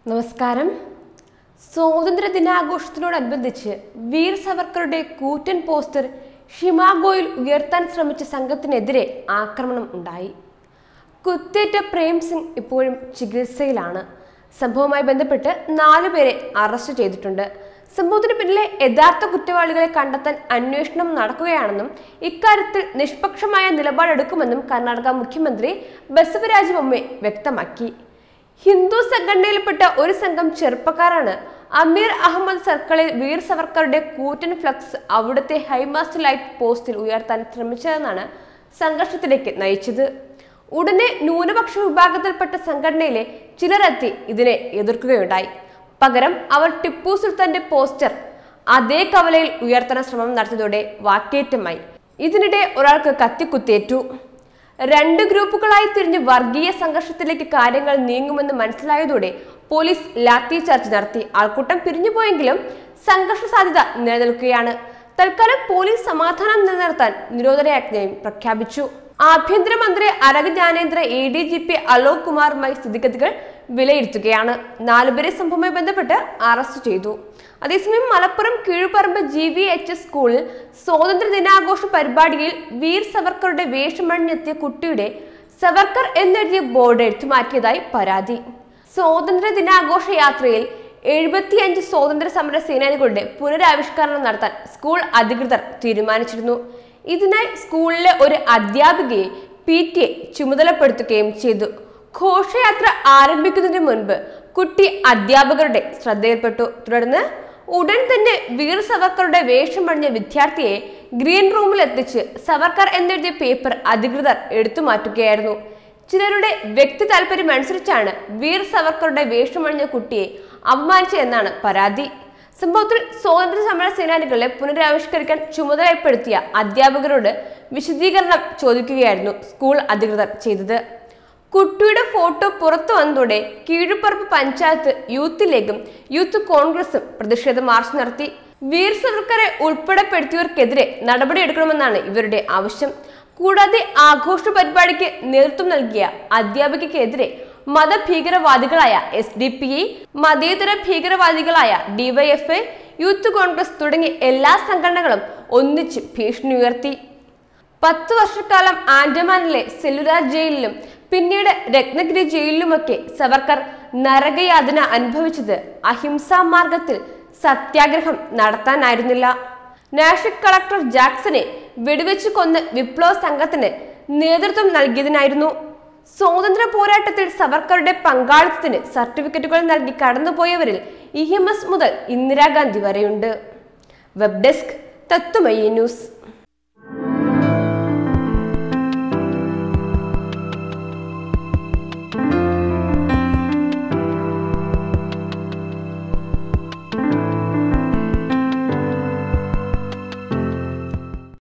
നമസ്കാരം സ്വാതന്ത്ര്യ ദിനാഘോഷത്തിനോടനുബന്ധിച്ച് വീർ സവർക്കറുടെ കൂറ്റൻ പോസ്റ്റർ ഷിമാഗോയിൽ ഉയർത്താൻ ശ്രമിച്ച സംഘത്തിനെതിരെ ആക്രമണം ഉണ്ടായി കുത്തേറ്റ പ്രേം സിംഗ് ഇപ്പോഴും ചികിത്സയിലാണ് സംഭവവുമായി ബന്ധപ്പെട്ട് നാലുപേരെ അറസ്റ്റ് ചെയ്തിട്ടുണ്ട് സംഭവത്തിന് പിന്നിലെ യഥാർത്ഥ കുറ്റവാളികളെ കണ്ടെത്താൻ അന്വേഷണം നടക്കുകയാണെന്നും ഇക്കാര്യത്തിൽ നിഷ്പക്ഷമായ നിലപാടെടുക്കുമെന്നും കർണാടക മുഖ്യമന്ത്രി ബസവരാജ് ബൊമ്മെ വ്യക്തമാക്കി ഹിന്ദു സംഘടനയിൽപ്പെട്ട ഒരു സംഘം ചെറുപ്പക്കാരാണ് അമീർ അഹമ്മദ് സർക്കിളിൽ വീർ സവർക്കറുടെ കൂറ്റൻ ഫ്ലക്സ് അവിടുത്തെ ഹൈമാസ്റ്റ് ലൈറ്റ് പോസ്റ്റിൽ ഉയർത്താൻ ശ്രമിച്ചതെന്നാണ് സംഘർഷത്തിലേക്ക് നയിച്ചത് ഉടനെ ന്യൂനപക്ഷ വിഭാഗത്തിൽപ്പെട്ട സംഘടനയിലെ ചിലരെത്തി ഇതിനെ എതിർക്കുകയുണ്ടായി പകരം അവർ ടിപ്പു സുൽത്താന്റെ പോസ്റ്റർ അതേ കവലയിൽ ഉയർത്താൻ ശ്രമം നടത്തിയതോടെ വാക്കേറ്റമായി ഇതിനിടെ ഒരാൾക്ക് കത്തിക്കുത്തേറ്റു രണ്ട് ഗ്രൂപ്പുകളായി തിരിഞ്ഞ് വർഗീയ സംഘർഷത്തിലേക്ക് കാര്യങ്ങൾ നീങ്ങുമെന്ന് മനസ്സിലായതോടെ പോലീസ് ലാത്തി ചാർജ് നടത്തി ആൾക്കൂട്ടം പിരിഞ്ഞുപോയെങ്കിലും സംഘർഷ സാധ്യത നിലനിൽക്കുകയാണ് തൽക്കാലം പോലീസ് സമാധാനം നിലനിർത്താൻ നിരോധനാജ്ഞയും പ്രഖ്യാപിച്ചു ആഭ്യന്തരമന്ത്രി Araga Jnanendra A D G P Alok കുമാറുമായി സ്ഥിതിഗതികൾ വിലയിരുത്തുകയാണ് നാലുപേരെ സംഭവവുമായി ബന്ധപ്പെട്ട് അറസ്റ്റ് ചെയ്തു അതേസമയം Malappuram Keezhuparamba G V H S സ്കൂളിൽ സ്വാതന്ത്ര്യ ദിനാഘോഷ പരിപാടിയിൽ വീർ സവർക്കറുടെ വേഷമണിഞ്ഞെത്തിയ കുട്ടിയുടെ സവർക്കർ എന്നെഴുതിയ ബോർഡ് എടുത്തുമാറ്റിയതായി പരാതി സ്വാതന്ത്ര്യ ദിനാഘോഷ യാത്രയിൽ എഴുപത്തിയഞ്ച് സ്വാതന്ത്ര്യ സമര സേനാനികളുടെ പുനരാവിഷ്കരണം നടത്താൻ സ്കൂൾ അധികൃതർ തീരുമാനിച്ചിരുന്നു ഇതിനായി സ്കൂളിലെ ഒരു അധ്യാപികയെ പി ടി എ ചുമതലപ്പെടുത്തുകയും ചെയ്തു ഘോഷയാത്ര ആരംഭിക്കുന്നതിന് മുൻപ് കുട്ടി അധ്യാപകരുടെ ശ്രദ്ധയിൽപ്പെട്ടു തുടർന്ന് ഉടൻ തന്നെ വീർ സവർക്കറുടെ വേഷമണിഞ്ഞ വിദ്യാർത്ഥിയെ ഗ്രീൻ റൂമിൽ എത്തിച്ച് സവർക്കർ എന്നെഴുതിയ പേപ്പർ അധികൃതർ എടുത്തു മാറ്റുകയായിരുന്നു ചിലരുടെ വ്യക്തി താല്പര്യം അനുസരിച്ചാണ് വീർ സവർക്കറുടെ വേഷമണിഞ്ഞ കുട്ടിയെ അപമാനിച്ചതെന്നാണ് പരാതി സംഭവത്തിൽ സ്വാതന്ത്ര്യ സമര സേനാനികളെ പുനരാവിഷ്കരിക്കാൻ ചുമതലപ്പെടുത്തിയ അധ്യാപകരോട് വിശദീകരണം ചോദിക്കുകയായിരുന്നു സ്കൂൾ അധികൃതർ ചെയ്തത് കുട്ടിയുടെ ഫോട്ടോ പുറത്തു വന്നതോടെ കീഴുപ്പറമ്പ് പഞ്ചായത്ത് യൂത്ത് ലീഗും യൂത്ത് കോൺഗ്രസും പ്രതിഷേധ മാർച്ച് നടത്തി വീർ സവർക്കറെ ഉൾപ്പെടെപ്പെടുത്തിയവർക്കെതിരെ നടപടിയെടുക്കണമെന്നാണ് ഇവരുടെ ആവശ്യം കൂടാതെ ആഘോഷ പരിപാടിക്ക് നേതൃത്വം നൽകിയ അധ്യാപികയ്ക്കെതിരെ മതഭീകരവാദികളായ എസ് ഡി പി ഐ മതേതര ഭീകരവാദികളായ ഡിവൈഎഫ്ഐ യൂത്ത് കോൺഗ്രസ് തുടങ്ങിയ എല്ലാ സംഘടനകളും ഒന്നിച്ച് ഭീഷണി ഉയർത്തി പത്ത് വർഷക്കാലം ആൻഡമാനിലെ സെല്ലുലാർ ജയിലിലും പിന്നീട് രത്നഗിരി ജയിലിലുമൊക്കെ സവർക്കർ നരകയാതന അനുഭവിച്ചത് അഹിംസാ മാർഗത്തിൽ സത്യാഗ്രഹം നടത്താനായിരുന്നില്ല നാഷിക് കളക്ടർ ജാക്സനെ വെടിവെച്ച് കൊന്ന് വിപ്ലവ സംഘത്തിന് നേതൃത്വം നൽകിയതിനായിരുന്നു സ്വാതന്ത്ര്യ പോരാട്ടത്തിൽ സവർക്കറുടെ പങ്കാളിത്തത്തിന് സർട്ടിഫിക്കറ്റുകൾ നൽകി കടന്നുപോയവരിൽ ഇ എം എസ് മുതൽ ഇന്ദിരാഗാന്ധി വരെയുണ്ട് വെബ് ഡെസ്ക് തത്വമയി ന്യൂസ്